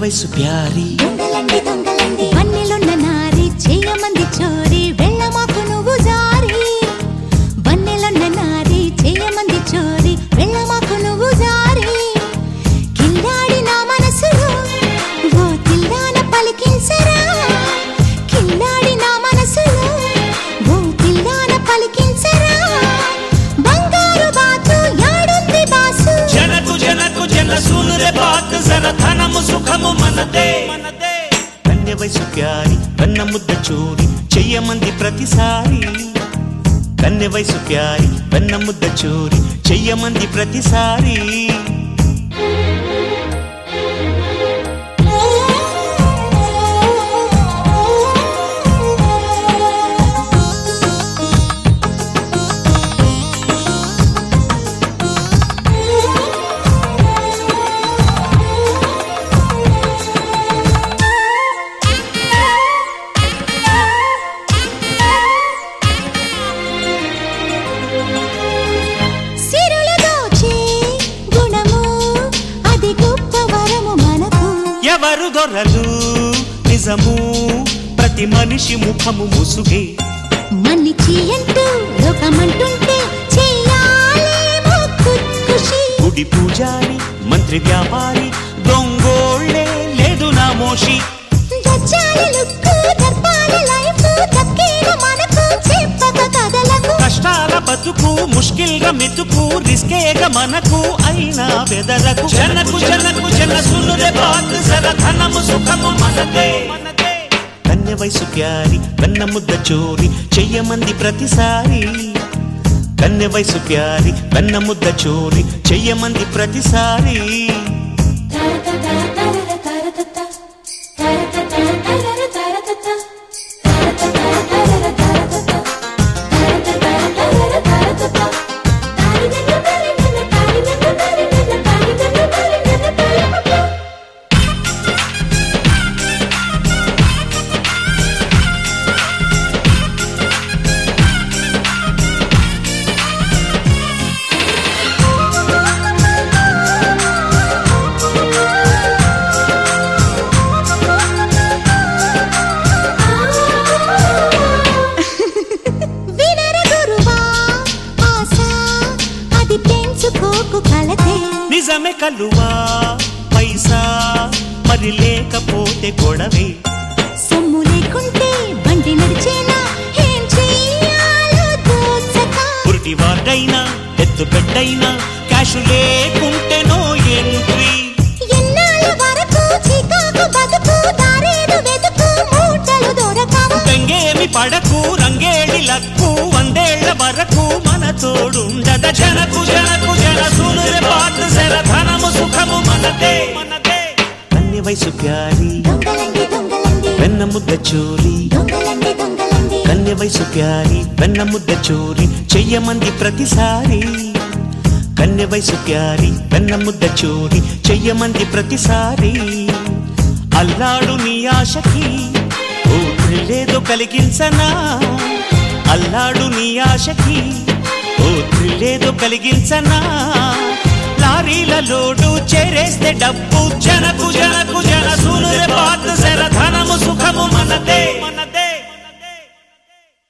వయసు ప్యారి దొంగలండి దొంగలండి వన్నెలున్న నారి చేయమంది చోరి వెళ్ళమాకు నువ్వు జారి వన్నెలున్న నారి చేయమంది చోరి వెళ్ళమాకు నువ్వు జారి కిల్లాడి నా మనసులో ఓ తిల్లాన పలికించరా కిల్లాడి నా మనసులో ఓ తిల్లాన పలికించరా బంగారు బాతు యాడుంది బాసు జనకు జనకు జన సూనురే బాత్ జర ధనము సుఖము మనదే మనదే కన్య వయసు ప్యారి కన్న ముద్ద చూరి చెయ్యమంది ప్రతిసారి కన్య వయసు ప్యారి కన్న ముద్ద చూరి చెయ్యమంది ప్రతిసారి సిరులు దోచే గుణము అది గొప్ప వరము మనకు ఎవరు దొరలు నిజము ప్రతి మనిషి ముఖము ముసుగే మన్నిచి అంటూ లోకమంటుంటే చెయ్యాలేమో ఖుషి గుడి పూజారి మంత్రి వ్యాపారి దొంగోళ్ళే లేదు నా మోషి దచ్చాలి లుక్కు దర్పాలి లైఫ్ దక్కేను మనకు చెప్పక కథలకు కష్టాల బతుకు ముష్కిల్గా మెతుకు రిస్కేగా మనకు అయినా బెదరకు జనకు జనకు జన సునురే బాత్ జర ధనము సుఖము మనదే కన్య వయసు ప్యారి కన్న ముద్ద చోరి చెయ్యమంది ప్రతిసారి కన్య వయసు ప్యారి కన్న ముద్ద చోరి చెయ్యమంది ప్రతిసారి వినర గురువా ఆశ అది పెంచుకోకు కలతే నిజమే కలువా పైసా మరి లేకపోతే గొడవే సొమ్ము లేకుంటే బండి నడిచేనా ఏం చెయ్యాలో తోచక పురిటి వార్డైనా ఎత్తు పెట్టైనా క్యాష్ లేకుంటే నో ఎంట్రీ ఎన్నాళ్ళ వరకు చికాకు బతుకు దారేడు వెతుకు మూటలు దొరకవు గంగేమి పడకు రంగేడి లక్కు వందేళ్ల వరకు మన తోడుండద జనకు జనకు జన సూనురే బాత్ జర ధనము సుఖము మనదే మనదే కన్య వయసు ప్యారి దొంగలండి దొంగలండి వెన్న ముద్ద చోరి దొంగలండి దొంగలండి కన్య వయసు ప్యారి వెన్న ముద్ద చోరి చెయ్యమంది ప్రతిసారి కన్య వయసు ప్యారి వెన్న ముద్ద చోరి చెయ్యమంది ప్రతిసారి అల్లాడు నీ ఆశకి ఓ థ్రిల్లేదో కలిగించనా అల్లాడు నీ ఆశకి ఓ థ్రిల్లేదో కలిగించనా లారీల లోడు చేరేస్తే డబ్బు జనకు జనకు జన